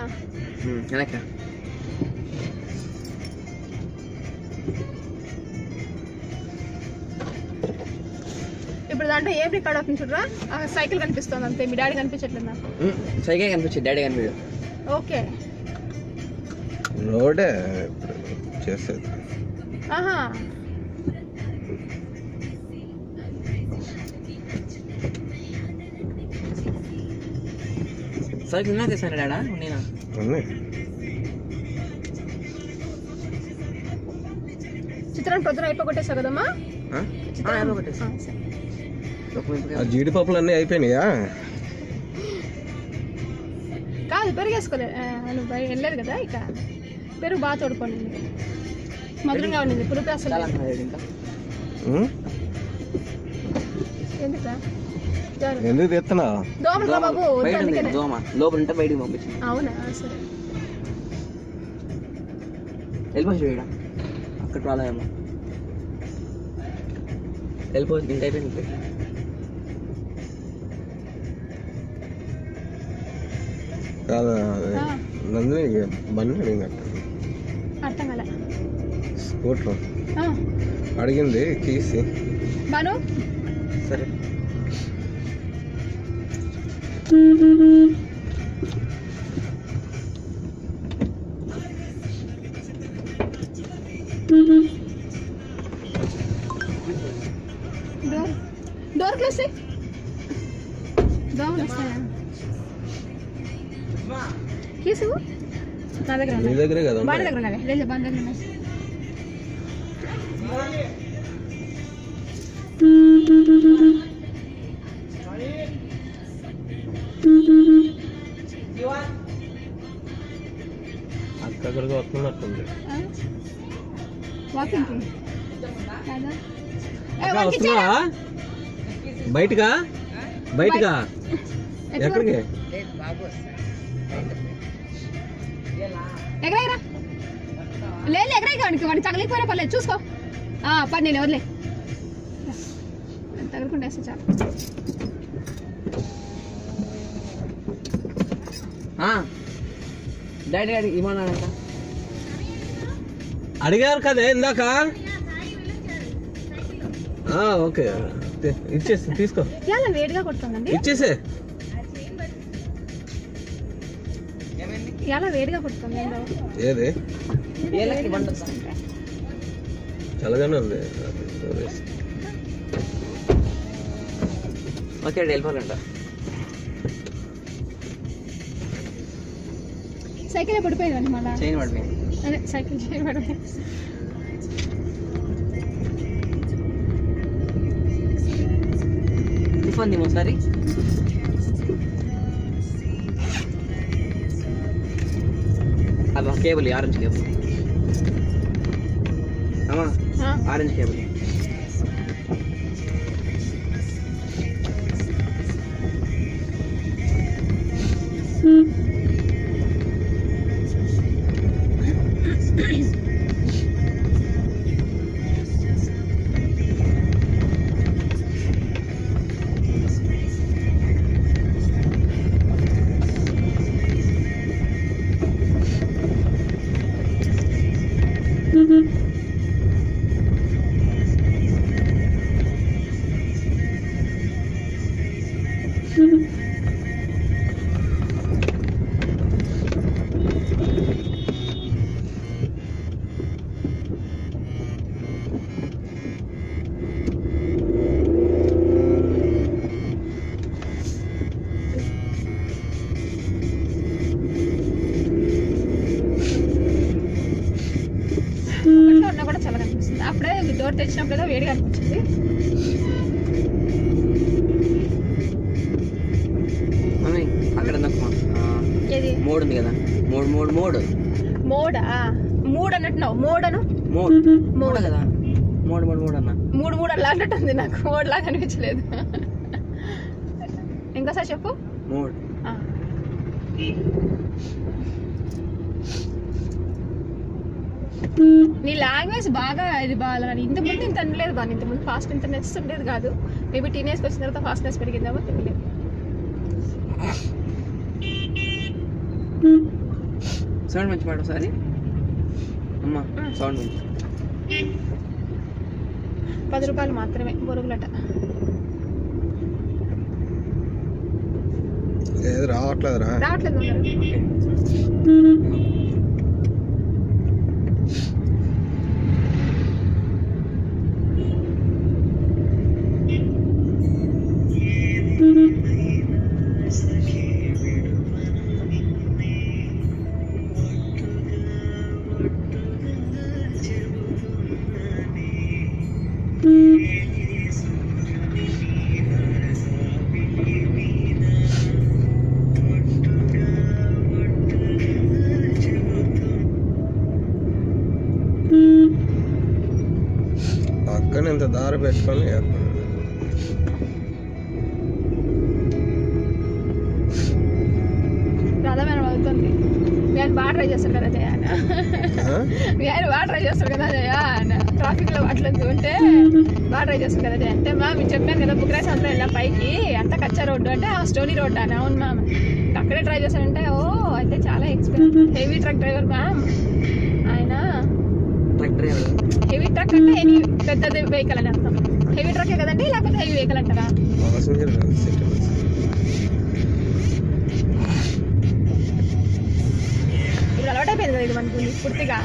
వెనక ఇప్పుడు దాంట్లో ఏం రికార్డ్ అవుతుంది చూడరా ఆ సైకిల్ కనిపిస్తుంది అంతే మీ డాడీ కనిపించట్లేదు నాకు సైకిల్ కనిపించింది డాడీ కనిపించదు ఓకే రోడే చేసేది ఆహా సైకిల్ నా తెస్తాను డాడా నేను ఉన్నాయి చిత్రాన్ని పొద్దున అయిపోగొట్టేసావు కదమ్మా ఒకటి ఆ, సరే. ఆ జీడిపప్పులు అన్నీ అయిపోయినాయా కాదు పెరిగేసుకోలే ఆ, నువ్వు బయ- వెళ్ళలేదు కదా ఇక పెరుగు బాగా తోడుకోండి మధురంగా ఉండింది పులుపు అసలు లేదు. ఇంకా ఉం? ఎందుకా ఎవరు? ఎందుకు తెస్తున్నా దోమలు రా బాబు వద్దు బయట ఉంది అందుకనే. దోమ లోపల ఉంటే బయటికి పంపించింది అవునా సరే వెళ్ళిపోవచ్చు ఇక్కడ అక్కడ రాలేమో వెళ్ళిపోవచ్చు ఇంత అయిపోయింది కాదు ఆ, నందిని బండి అడిగిందట అర్థం కాలే స్కూటర్ ఆ, అడిగింది కీసి బాను సరే డోర్ డోర్ క్లోజ్ చేయి దోమలు వస్తాయా కీసు నా దగ్గర నీ ఉన్నాయి. దగ్గరే కదా బాణ ఉన్నాయి. దగ్గర ఉన్నవి లేదు బాణ దగ్గర ఉన్నాయి అక్కడికి వస్తున్నట్టుంది వాకింగ్ కాదా ఏ, అక్క, వాడికి ఇచ్చేయ్. వస్తున్నావా బయటగా బయటగా ఎక్కడ ఎక్కడికి ఎగరేరా లేదు ఎగరేగా వాడికి వాడికి తగిలిపోయినా పర్లేదు చూసుకో ఆ, పని నేను వదిలే తగలకుండా వేస్తే చాలు డాడీ డాడీ ఇమ్మన్నాడంట అడిగారు కదా ఇందాక ఆ, ఓకే తే- ఇచ్చేసి తీసుకో చాలా వేడిగా కొడుతుందండి ఇచ్చేసే చాలా వేడిగా కొడుతుంది ఏందో. ఏది ఏళ్ళకి బండి వస్తుందంట చల్లగానే ఉంది ఓకే డాడీ వెళ్ళిపోవాలంట సైకిల్ పడిపోయిందండి మళ్ళా చైన్ పడిపోయింది అదే సైకిల్ చేయి పడిపోయింది టిఫన్ దిమో ఒకసారి అది కేబుల్ ఆరెంజ్ కేబుల్ అమ్మా ఆ, ఆరెంజ్ కేబుల్ ఒకటిలో ఉన్నా కూడా చల్లగా అనిపిస్తుంది అప్పుడే డోర్ తెచ్చినప్పుడు ఏదో వేడిగా అనిపించింది మమ్మీ అక్కడ ఉందమ్మా ఏది మూడు ఉంది కదా మూడు మూడు మూడు మోడా మూడు అన్నట్టున్నావు మోడను మూడు మూడు మూడు కదా మూడు మూడు మూడు అన్న మూడు మూడు అలా అన్నట్టుంది నాకు మూడు లాగా అనిపించలేదు ఇంకోసారి చెప్పు మూడు ఆ. నీ లాంగ్వేజ్ బాగా ఇది బాగా ఇంత ముందు ఇంత అనలేదు బాగా ఇంత ముందు ఫాస్ట్ ఇంటర్నెస్ ఉండేది కాదు మేబీ టీనేజ్కి వచ్చిన తర్వాత ఫాస్ట్నెస్ పెరిగిందేమో తెలియలేదు సౌండ్ మంచి పాడు ఒకసారి అమ్మా సౌండ్ మంచి పది రూపాయలు మాత్రమే బొరుగులట ఏది రావట్లేదురా రావట్లేదు ఉన్నారు పక్కన ఇంత దారి పెట్టుకొని రాధా మేడం అవుతుంది మీ ఆయన బాగా ట్రై చేస్తారు కదా జయ అన్న ఆ? మీ ఆయన బాగా ట్రై చేస్తారు కదా జయ అన్న ట్రాఫిక్ లో అట్లా ఉంటే బాగా ట్రై చేస్తారు కదా జయ అంటే మ్యామ్ మీరు చెప్పాను కదా బుక్రాస్ అందులో వెళ్ళా పైకి అంత కచ్చా రోడ్డు అంటే ఆ స్టోరీ రోడ్ అని అవును మ్యామ్ అక్కడే ట్రై చేశారంటే ఓ అయితే చాలా experience heavy truck driver ma'am ఆయన ట్రక్ డ్రైవర్ హెవీ ట్రక్ అంటే హెవీ పెద్దది వెహికల్ అని అర్థం హెవీ ట్రకే కదండి లేకపోతే హెవీ వెహికల్ అంటారా పాసింజర్ సీట్ ఇప్పుడు అలవాటైపోయింది కదా ఇది మనకు పూర్తిగా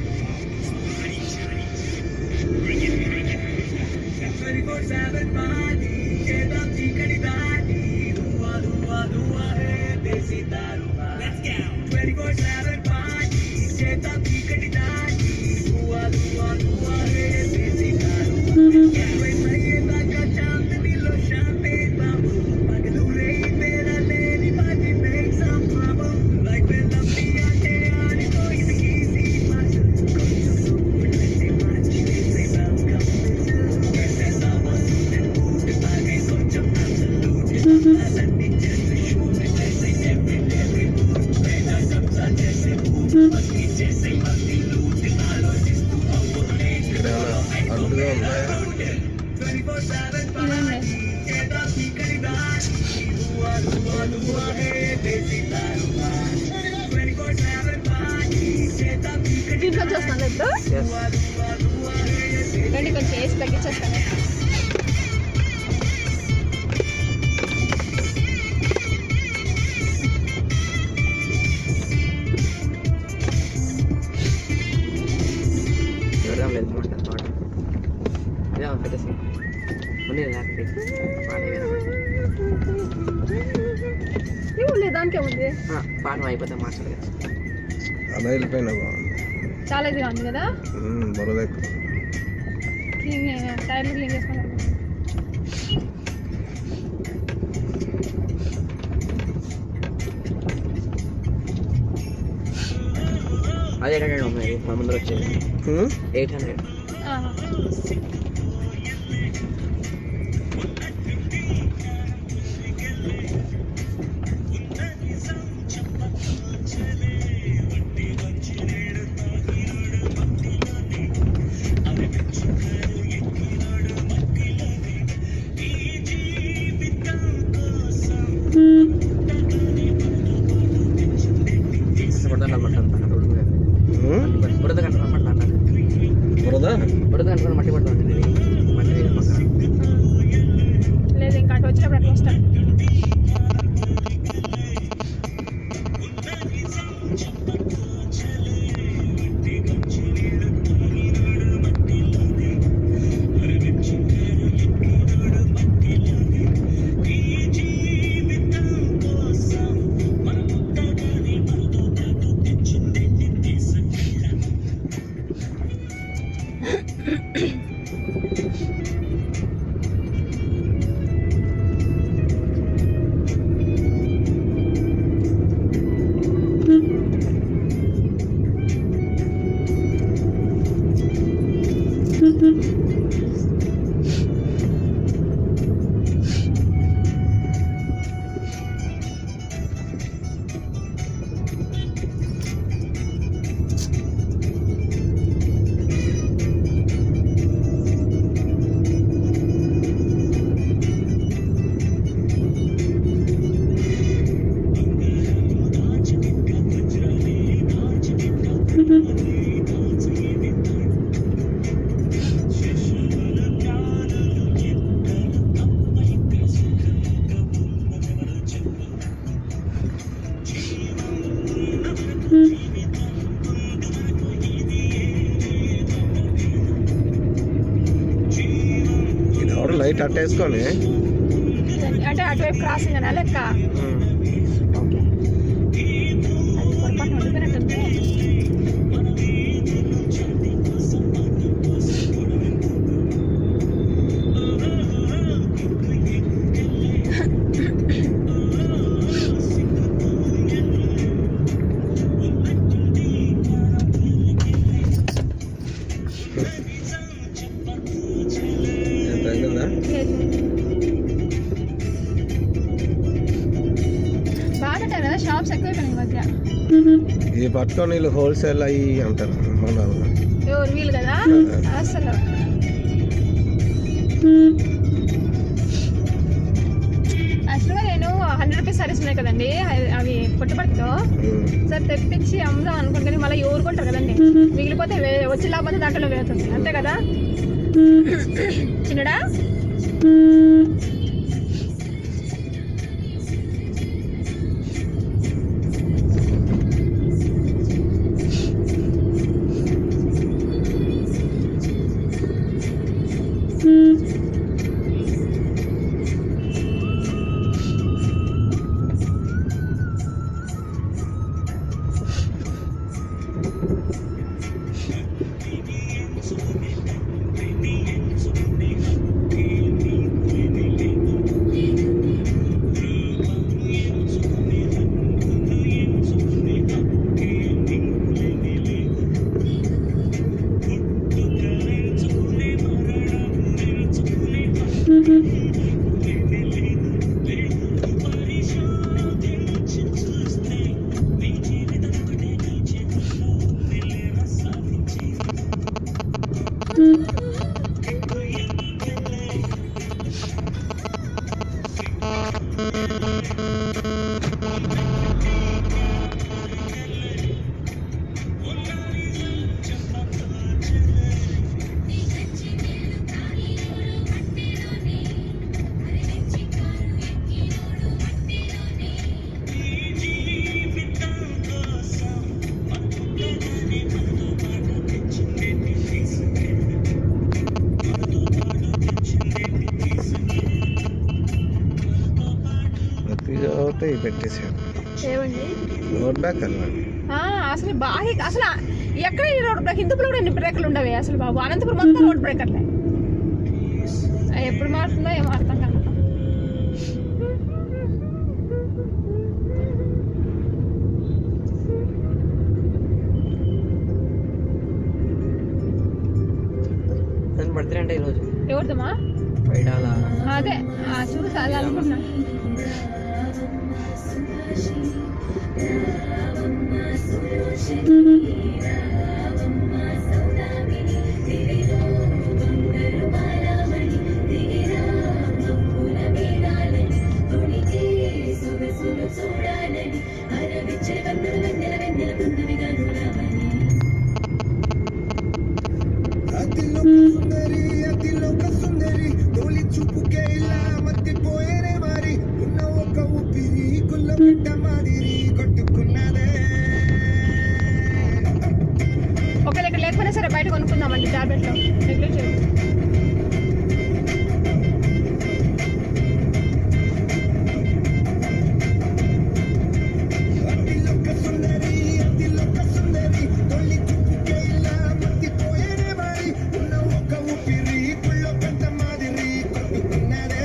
ఇక్కడ ఏమైనా అడ్డుగా ఉన్నాయా ఇదేం లేదు దీంట్లో చూస్తాను ఇప్పుడు ఎస్ రండి కొంచెం వేసి తగ్గించేస్తాను చూడడం లేదు మాట్లాడు పాట ఇదే పెట్టేసి ఉంది లేకపోతే పాట ఏముంది దానికే ఉంది పాట అయిపోతే మాట్లాడదు అలా వెళ్ళిపోయినా బాగుంది చాలా ఇదిగా ఉంది కదా ఉమ్, బురద ఎక్కువ క్లీన్ టైర్లు క్లీన్ చేసుకున్నాను అది ఎయిట్ హండ్రెడ్ ఉంది మన ముందర వచ్చేది ఉమ్, ఎయిట్ హండ్రెడ్ బుడద కనపడుతుంది రోడ్డు మీద ఉమ్, బుడద కనపడుతుంది బురద బుడద కనపడి మట్టి పడుతుంది ఇది ఎవరు లైట్ అట్టేసుకొని అంటే అటువైపు క్రాసింగ్ అనా లెక్క ఓకే అది పొరపాటున ఉండిపోయినట్టుంది ఎంత అయిందా బాగా ఉంటాయి కదా షాప్స్ ఎక్కువైపోయినాయి ఈ మధ్య ఇది పట్టుకొని వీళ్ళు హోల్సేల్ అయ్యి అంటారు మన వాళ్ళు. ఎవరు వీలు కదా అసలు యాక్చువల్గా నేను హండ్రెడ్ రూపీస్ సారీస్ ఉన్నాయి కదండి అవి- అవి పుట్టపడితో ఉమ్. సరే తెప్పించి అమ్ముదాం అనుకుంటే మళ్ళీ ఎవరు కొంటారు కదండి మిగిలిపోతే వే- వచ్చి లేకపోతే దాంట్లో వేస్తుంది అంతే కదా చిన్నడా ప్రతి చోట ఇవి పెట్టేసారు ఏమండి రోడ్ బ్యాక్ అన్నమాట ఆ, అసలు బాగా అసలు ఎక్కడ ఈ రోడ్ బ్రేక్ హిందూపులో కూడా ఎన్ని బ్రేకర్లు ఉండవే అసలు బాబు అనంతపురం మొత్తం రోడ్ బ్రేకర్లే అవి ఎప్పుడు మారుతుందో ఏం అర్థం కాదు నన్ను బర్త్డే అంటే ఈరోజు ఎవరిదమ్మా బయటాల అదే ఆ, చూసి అదే అనుకుంటున్నా అతిలోక సుందరి అతిలోక సుందరి తోలి చూపుకే ఇలా మత్తిపోయేనే మరి ఉన్న ఒక ఊపిరి కుల్ల బిడ్డ మాదిరి కొట్టుకున్నదే ఒకవేళ ఇక్కడ లేకపోయినా సరే బయట కొనుక్కుందామండి టాబ్లెట్లో నెగ్లెక్ట్ చేయదు అతిలోక సుందరి అతిలోక సుందరి తోలి చూపుకే ఇలా మత్తిపోయేనే మరి ఉన్న ఒక ఊపిరి కుల్ల బిడ్డ మాదిరి కొట్టుకున్నదే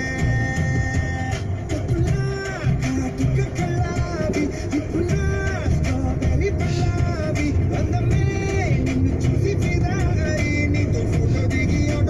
కొట్టులా కాటుక కల్లావి విప్పులా స్ట్రాబెర్రీ పల్లావి అందమే నిన్ను చూసి ఫిదా అయి నీతో ఫోటో దిగి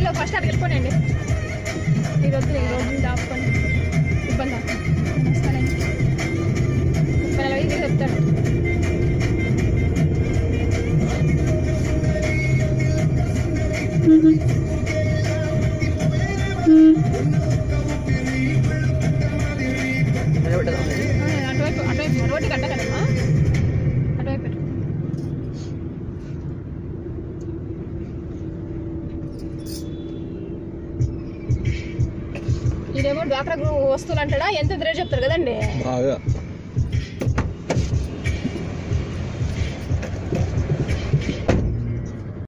వద్దులే ఫస్ట్ అక్కడికి వెళ్ళిపోనండి మీరు వద్దులే ఈ రోడ్డు దాపుకొని ఇబ్బంది అవుతుంది. నేను వస్తానండి ముప్పై నలభై ఇది చెప్తాడు నిలబెట్టదా ఆ, అటువైపు అటువైపు రోడ్డు కట్ట కదమ్మా అటువైపు పెట్టు. ఇదేమో డ్వాక్రా గ్రూప్ వస్తువులు అంటాడా ఎంత రేట్ చెప్తారు కదండి బాగా